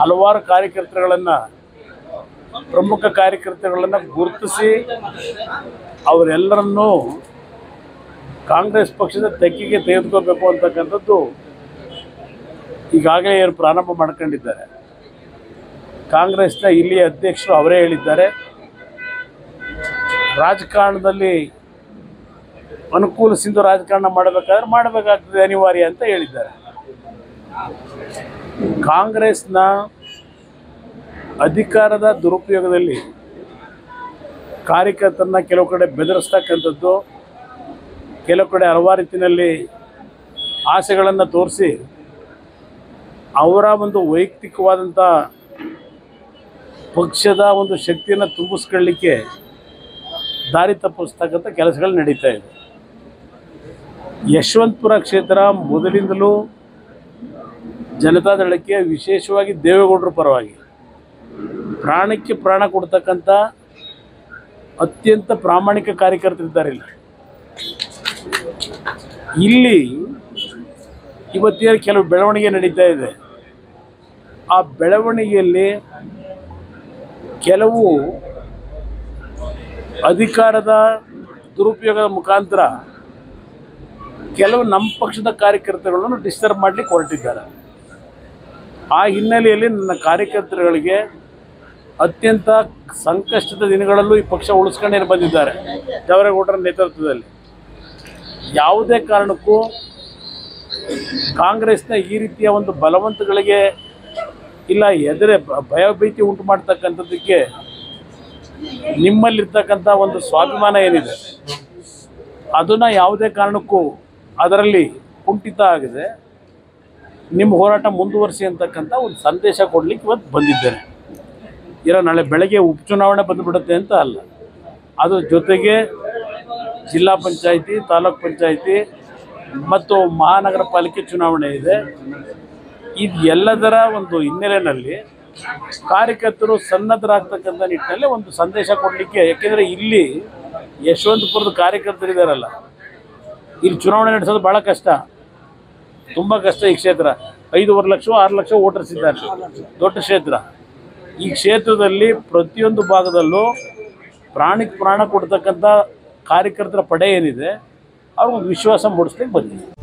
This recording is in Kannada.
ಹಲವಾರು ಕಾರ್ಯಕರ್ತರುಗಳನ್ನು ಪ್ರಮುಖ ಕಾರ್ಯಕರ್ತರುಗಳನ್ನು ಗುರುತಿಸಿ ಅವರೆಲ್ಲರನ್ನೂ ಕಾಂಗ್ರೆಸ್ ಪಕ್ಷದ ತೆಕ್ಕಿಗೆ ತೆಗೆದುಕೋಬೇಕು ಅಂತಕ್ಕಂಥದ್ದು ಈಗಾಗಲೇ ಏನು ಪ್ರಾರಂಭ ಮಾಡ್ಕೊಂಡಿದ್ದಾರೆ ಕಾಂಗ್ರೆಸ್ನ ಇಲ್ಲಿಯ ಅಧ್ಯಕ್ಷರು ಅವರೇ ಹೇಳಿದ್ದಾರೆ ರಾಜಕಾರಣದಲ್ಲಿ ಅನುಕೂಲಿಸಿದ್ದು ರಾಜಕಾರಣ ಮಾಡಬೇಕಾದ್ರೆ ಮಾಡಬೇಕಾಗ್ತದೆ ಅನಿವಾರ್ಯ ಅಂತ ಹೇಳಿದ್ದಾರೆ ಕಾಂಗ್ರೆಸ್ನ ಅಧಿಕಾರದ ದುರುಪಯೋಗದಲ್ಲಿ ಕಾರ್ಯಕರ್ತರನ್ನ ಕೆಲವು ಕಡೆ ಬೆದರಿಸ್ತಕ್ಕಂಥದ್ದು ಕೆಲವು ಕಡೆ ಹಲವಾರು ರೀತಿಯಲ್ಲಿ ಆಸೆಗಳನ್ನು ತೋರಿಸಿ ಅವರ ಒಂದು ವೈಯಕ್ತಿಕವಾದಂಥ ಪಕ್ಷದ ಒಂದು ಶಕ್ತಿಯನ್ನು ತುಂಬಿಸ್ಕೊಳ್ಳಿಕ್ಕೆ ದಾರಿ ತಪ್ಪಿಸ್ತಕ್ಕಂಥ ಕೆಲಸಗಳು ನಡೀತಾ ಇದೆ ಯಶವಂತಪುರ ಕ್ಷೇತ್ರ ಮೊದಲಿಂದಲೂ ಜನತಾದಳಕ್ಕೆ ವಿಶೇಷವಾಗಿ ದೇವೇಗೌಡರ ಪರವಾಗಿ ಪ್ರಾಣಕ್ಕೆ ಪ್ರಾಣ ಕೊಡ್ತಕ್ಕಂಥ ಅತ್ಯಂತ ಪ್ರಾಮಾಣಿಕ ಕಾರ್ಯಕರ್ತರಿದ್ದಾರೆ ಇಲ್ಲಿ ಇಲ್ಲಿ ಇವತ್ತಿನ ಕೆಲವು ಬೆಳವಣಿಗೆ ನಡೀತಾ ಇದೆ ಆ ಬೆಳವಣಿಗೆಯಲ್ಲಿ ಕೆಲವು ಅಧಿಕಾರದ ದುರುಪಯೋಗದ ಮುಖಾಂತರ ಕೆಲವು ನಮ್ಮ ಪಕ್ಷದ ಕಾರ್ಯಕರ್ತರುಗಳನ್ನು ಡಿಸ್ಟರ್ಬ್ ಮಾಡಲಿಕ್ಕೆ ಹೊರಟಿದ್ದಾರೆ ಆ ಹಿನ್ನೆಲೆಯಲ್ಲಿ ನನ್ನ ಕಾರ್ಯಕರ್ತರುಗಳಿಗೆ ಅತ್ಯಂತ ಸಂಕಷ್ಟದ ದಿನಗಳಲ್ಲೂ ಈ ಪಕ್ಷ ಉಳಿಸ್ಕೊಂಡೇ ಬಂದಿದ್ದಾರೆ ದೇವರೇಗೌಡರ ನೇತೃತ್ವದಲ್ಲಿ ಯಾವುದೇ ಕಾರಣಕ್ಕೂ ಕಾಂಗ್ರೆಸ್ನ ಈ ರೀತಿಯ ಒಂದು ಬಲವಂತಗಳಿಗೆ ಇಲ್ಲ ಎದುರೆ ಭ- ಭಯಭೀತಿ ಉಂಟು ಮಾಡ್ತಕ್ಕಂಥದ್ದಕ್ಕೆ ನಿಮ್ಮಲ್ಲಿರ್ತಕ್ಕಂಥ ಒಂದು ಸ್ವಾಭಿಮಾನ ಏನಿದೆ ಅದನ್ನು ಯಾವುದೇ ಕಾರಣಕ್ಕೂ ಅದರಲ್ಲಿ ಕುಂಠಿತ ಆಗಿದೆ ನಿಮ್ಮ ಹೋರಾಟ ಮುಂದುವರಿಸಿ ಅಂತಕ್ಕಂಥ ಒಂದು ಸಂದೇಶ ಕೊಡಲಿಕ್ಕೆ ಇವತ್ತು ಬಂದಿದ್ದೇನೆ ಇರೋ ನಾಳೆ ಬೆಳಗ್ಗೆ ಉಪಚುನಾವಣೆ ಬಂದುಬಿಡುತ್ತೆ ಅಂತ ಅಲ್ಲ ಅದ್ರ ಜೊತೆಗೆ ಜಿಲ್ಲಾ ಪಂಚಾಯಿತಿ ತಾಲೂಕ್ ಪಂಚಾಯಿತಿ ಮತ್ತು ಮಹಾನಗರ ಪಾಲಿಕೆ ಚುನಾವಣೆ ಇದೆ ಇದು ಎಲ್ಲದರ ಒಂದು ಹಿನ್ನೆಲೆಯಲ್ಲಿ ಕಾರ್ಯಕರ್ತರು ಸನ್ನದ್ಧರಾಗ್ತಕ್ಕಂಥ ನಿಟ್ಟಿನಲ್ಲಿ ಒಂದು ಸಂದೇಶ ಕೊಡಲಿಕ್ಕೆ ಯಾಕೆಂದರೆ ಇಲ್ಲಿ ಯಶವಂತಪುರದ ಕಾರ್ಯಕರ್ತರಿದ್ದಾರಲ್ಲ ಇಲ್ಲಿ ಚುನಾವಣೆ ನಡೆಸೋದು ಭಾಳ ಕಷ್ಟ ತುಂಬ ಕಷ್ಟ ಈ ಕ್ಷೇತ್ರ ಐದೂವರೆ ಲಕ್ಷ ಆರು ಲಕ್ಷ ವೋಟರ್ಸ್ ಇದ್ದಾರೆ ದೊಡ್ಡ ಕ್ಷೇತ್ರ ಈ ಕ್ಷೇತ್ರದಲ್ಲಿ ಪ್ರತಿಯೊಂದು ಭಾಗದಲ್ಲೂ ಪ್ರಾಣಿಗೆ ಪ್ರಾಣ ಕೊಡ್ತಕ್ಕಂಥ ಕಾರ್ಯಕರ್ತರ ಪಡೆ ಏನಿದೆ ಅವ್ರಿಗೊಂದು ವಿಶ್ವಾಸ ಮೂಡಿಸ್ಲಿಕ್ಕೆ ಬಂದಿದೆ